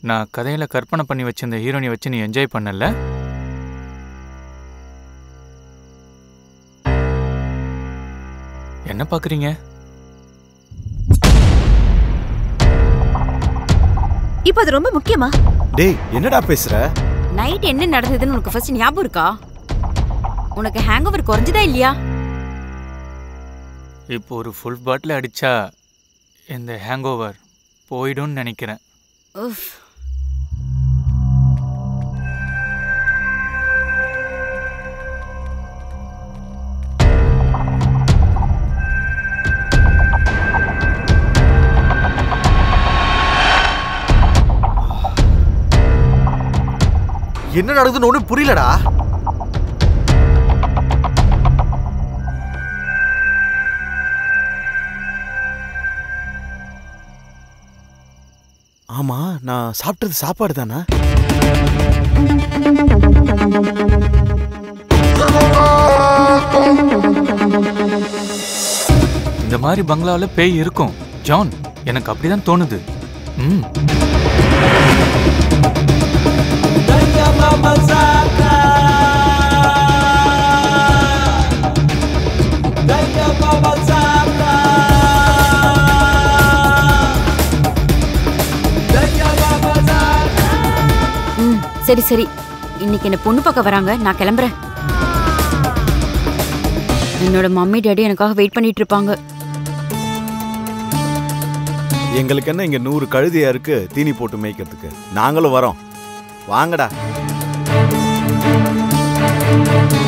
நான் கதையில கற்பனை பண்ணி வச்சிருந்த ஹீரோயினை வச்சு நீ என்ஜாய் பண்ணல என்ன பாக்குறீங்க இப்போ அது ரொம்ப முக்கியமா டேய் என்னடா பேசுற நைட் என்ன நடந்ததுன்னு உனக்கு ஃபர்ஸ்ட் ஞாபகம் இருக்கா உனக்கு ஹேங் ஓவர் குறைஞ்சதா இல்லையா இப்போ ஒரு ஃபுல் பாட்டில் அடிச்சா இந்த ஹேங் ஓவர் போயிடும்னு நினைக்கிறேன் உஃப். என்ன நடக்குதுன்னு ஒன்றும் புரியலடா ஆமா நான் சாப்பிட்டது சாப்பாடு தானே இந்த மாதிரி பங்களாவில் பேய் இருக்கும் ஜான் எனக்கு அப்படிதான் தோணுது ம் ம் சரி சரி இன்னைக்கு என்ன பொண்ணு பார்க்க வராங்க நான் கிளம்புறேன் என்னோட மம்மி டாடி எனக்காக வெயிட் பண்ணிட்டு இருப்பாங்க எங்களுக்கு என்ன இங்க நூறு கழுதியா இருக்கு தீனி போட்டு மேய்க்கிறதுக்கு நாங்களும் வரோம் வாங்கடா